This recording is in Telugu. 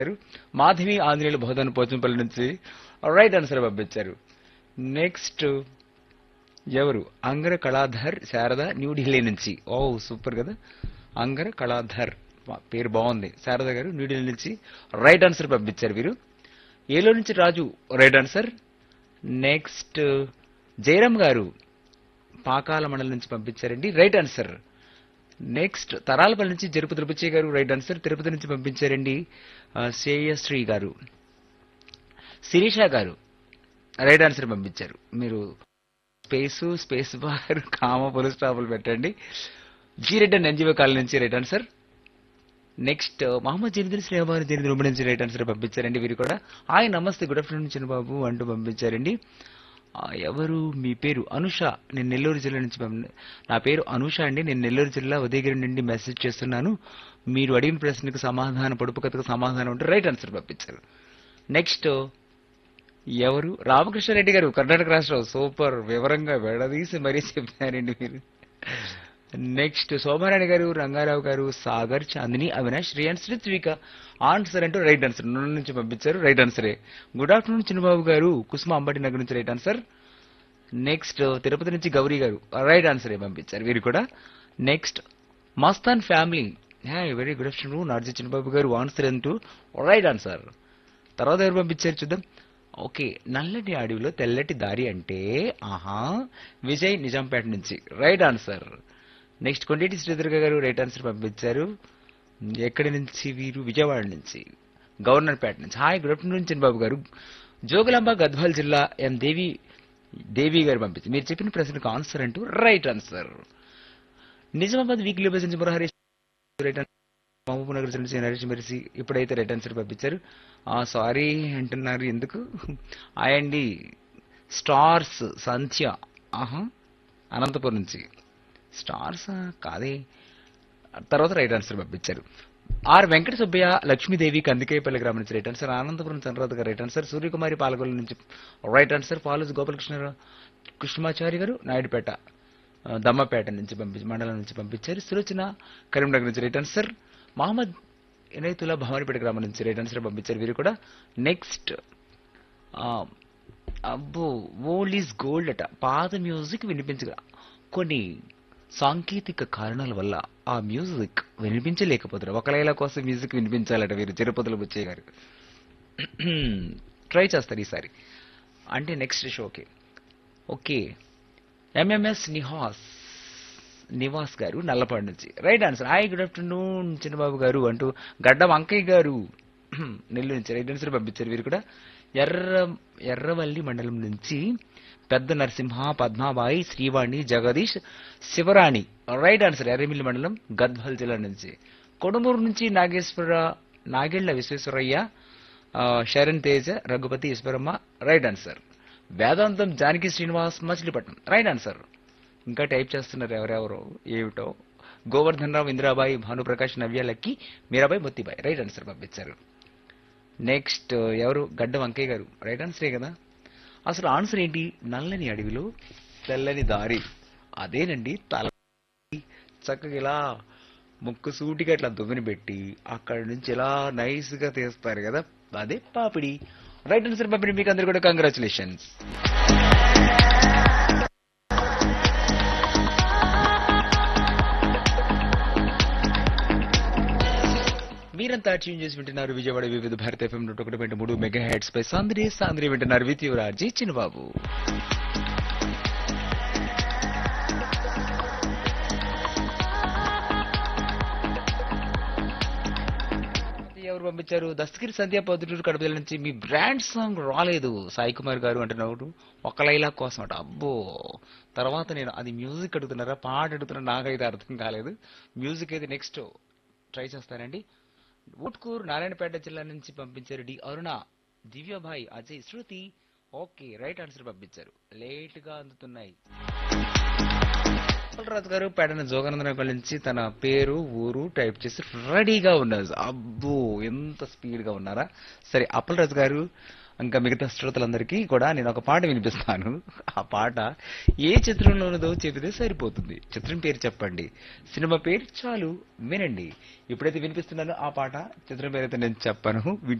పంపించారు మాధవి ఆంజనేయులు బోధన పోచంపల్లి నుంచి రైట్ ఆన్సర్ పంపించారు నెక్స్ట్ ఎవరు అంగర కళాధర్ శారద న్యూఢిల్లీ నుంచి ఓ సూపర్ కదా అంగర కళాధర్ వా- పేరు బాగుంది శారద గారు న్యూఢిల్లీ నుంచి రైట్ ఆన్సర్ పంపించారు వీరు ఏలో నుంచి Raju right answer next Jayaram గారు పాకాల మండలం నుంచి పంపించారండి రైట్ ఆన్సర్ నెక్స్ట్ తరాలపల్లి నుంచి జరుపు తిరుపతి గారు రైట్ ఆన్సర్ తిరుపతి నుంచి పంపించారండి ఆ, శ్రేయశ్రీ గారు శిరీష గారు రైట్ ఆన్సర్ పంపించారు మీరు స్పేస్ స్పేస్ బార్ కామ పులు స్టాపులు పెట్టండి G Reddy and NGO colony నుంచి రైట్ ఆన్సర్ నెక్స్ట్ మహమ్మద్ జనదిన్ శ్రీహబాన్ జనదిన్ ఉమ్మడి నుంచి రైట్ ఆన్సర్ పంపించారండి వీరు కూడా హాయ్ నమస్తే గుడ్ ఆఫ్టర్నూన్ చిన్నబాబు అంటూ పంపించారండి ఆ, ఎవరు మీ పేరు అనుష నేను నెల్లూరు జిల్లా నుంచి పంపి నా పేరు అనుష అండి నేను నెల్లూరు జిల్లా ఉదయగిరి నుండి మెసేజ్ చేస్తున్నాను మీరు అడిగిన ప్రశ్నకు సమాధానం పొడుపు కథకు సమాధానం ఉంటే రైట్ ఆన్సర్ పంపించారు నెక్స్ట్ ఎవరు రామకృష్ణారెడ్డి గారు కర్ణాటక రాష్ట్రం సూపర్ వివరంగా విడదీసి మరీ చెప్పారండి మీరు నెక్స్ట్ శోభారాణి గారు రంగారావు గారు సాగర్ చాందిని అవినాష్ శ్రేయాన్ శ్రీత్విక ఆన్సర్ అంటూ రైట్ ఆన్సర్ నన్ను నుంచి పంపించారు రైట్ ఆన్సరే గుడ్ ఆఫ్టర్నూన్ చిన్నబాబు గారు కుసుమ అంబటి నగర్ నుంచి రైట్ ఆన్సర్ నెక్స్ట్ తిరుపతి నుంచి గౌరీ గారు రైట్ ఆన్సరే పంపించారు వీరు కూడా next Mastan family very good afternoon నార్జీ చిన్నబాబు గారు ఆన్సర్ అంటూ రైట్ ఆన్సర్ తర్వాత ఎవరు పంపించారు చూద్దాం ఓకే నల్లటి అడవిలో తెల్లటి దారి అంటే ఆహా విజయ్ నిజాంపేట నుంచి right answer next Kondeti Sridurga గారు రైట్ ఆన్సర్ పంపించారు ఎక్కడి నుంచి వీరు విజయవాడ నుంచి గవర్నర్ పేట నుంచి హాయ్ గుడ్ ఆఫ్టర్నూన్ చంద్రబాబు గారు జోగులాంబ గద్వాల్ జిల్లా ఎం దేవి దేవి గారు పంపించి మీరు చెప్పిన ప్రశ్నకు ఆన్సర్ అంటూ right answer Nizamabad weekly bus నుంచి మురహరి రైట్ ఆన్సర్ మహబూబ్ నగర్ నుంచి నరేష్ మెరిసి ఇప్పుడైతే రైట్ ఆన్సర్ పంపించారు సారీ అంటున్నారు ఎందుకు అయండి స్టార్స్ సంధ్య ఆహా అనంతపురం నుంచి స్టార్స్ కాదే తర్వాత రైట్ ఆన్సర్ పంపించారు ఆర్ వెంకట సుబ్బయ్య లక్ష్మీదేవి కందికేపల్లి గ్రామం నుంచి రైట్ ఆన్సర్ అనంతపురం చంద్రరాధ గారు రైట్ ఆన్సర్ సూర్యకుమారి పాలకొల్లు నుంచి రైట్ ఆన్సర్ పాలస్ గోపాలకృష్ణ కృష్ణమాచారి గారు నాయుడుపేట ఆ, దమ్మపేట నుంచి పంపించి మండలం నుంచి పంపించారు సులోచన కరీంనగర్ నుంచి రైట్ ఆన్సర్ మహమ్మద్ ఇనైతుల్లా భవానీపేట గ్రామం నుంచి రైట్ ఆన్సర్ పంపించారు వీరు కూడా నెక్స్ట్ అబ్బో ఓల్డ్ ఈజ్ గోల్డ్ అట పాత మ్యూజిక్ వినిపించగా కొన్ని సాంకేతిక కారణాల వల్ల ఆ మ్యూజిక్ వినిపించలేకపోతారు ఒక లైలా కోసం మ్యూజిక్ వినిపించాలట వీరు తిరుపతిలో బుచ్చయ్య గారు ట్రై చేస్తారు ఈసారి అంటే నెక్స్ట్ షోకి ఓకే ఎంఎంఎస్ నిహాస్ నివాస్ గారు నల్లపాడు నుంచి right answer hi good afternoon Chinnababu గారు అంటూ గడ్డ వంకయ్య గారు నెల్లూరు నుంచి రైట్ ఆన్సర్ పంపించారు వీరు కూడా ఎర్ర ఎర్రవల్లి మండలం నుంచి పెద్ద నరసింహ పద్మాబాయి శ్రీవాణి జగదీష్ శివరాణి రైట్ ఆన్సర్ ఎర్రమిల్లి మండలం గద్వాల్ జిల్లా నుంచి కొడుమూరు నుంచి నాగేశ్వర నాగేళ్ల విశ్వేశ్వరయ్య ఆ, Saran Teja Raghupathi Eswaramma right answer Vedantam Janaki Srinivas Machilipatnam right answer ఇంకా టైప్ చేస్తున్నారు ఎవరెవరో ఏమిటో Govardhan Rao Indirabai Bhanuprakash Navya Lucky Meerabai Mottibai right answer పంపించారు నెక్స్ట్ ఎవరు గడ్డ వంకయ్య గారు రైట్ ఆన్సరే కదా అసలు ఆన్సర్ ఏంటి నల్లని అడవిలో తెల్లని దారి అదేనండి తల చక్కగా ఇలా ముక్కు సూటిగా ఇట్లా దువ్వెని పెట్టి అక్కడ నుంచి ఇలా నైస్ గా తీస్తారు కదా అదే పాపిడి రైట్ ఆన్సర్ పంపిణీ మీకు అందరు కూడా కంగ్రాచులేషన్స్ మీరంతా ట్యూన్ చేసి వింటున్నారు విజయవాడ వివిధ భారత ఎఫ్ఎం నూట ఒకటి పాయింట్ మూడు మెగా హెడ్స్ పై సాంద్రి సాంద్రి వింటున్నారు విత్ యువరాజీ చిన్నబాబు ఎవరు పంపించారు దస్తగిరి సంధ్య పొద్దుటూరు కడపల నుంచి మీ బ్రాండ్ సాంగ్ రాలేదు సాయి కుమార్ గారు అంటున్నారు ఒక లైలా కోసం అట అబ్బో తర్వాత నేను అది మ్యూజిక్ అడుగుతున్నారా పాట అడుగుతున్నా నాకైతే అర్థం కాలేదు మ్యూజిక్ అయితే నెక్స్ట్ ట్రై చేస్తానండి ఊట్కూరు నారాయణపేట జిల్లా నుంచి పంపించారు D Aruna Divyabhai Ajay Shruti okay right answer పంపించారు లేట్ గా అందుతున్నాయి అప్పలరాజు గారు పేడన జోగానందరావు నుంచి తన పేరు ఊరు టైప్ చేసి రెడీగా ఉన్నారు అబ్బో ఎంత స్పీడ్ గా ఉన్నారా సరే అప్పలరాజు గారు ఇంకా మిగతా శ్రోతలందరికీ కూడా నేను ఒక పాట వినిపిస్తాను ఆ పాట ఏ చిత్రంలోనదో చెబితే సరిపోతుంది చిత్రం పేరు చెప్పండి సినిమా పేరు చాలు వినండి ఇప్పుడైతే వినిపిస్తున్నాను ఆ పాట చిత్రం పేరు అయితే నేను చెప్పను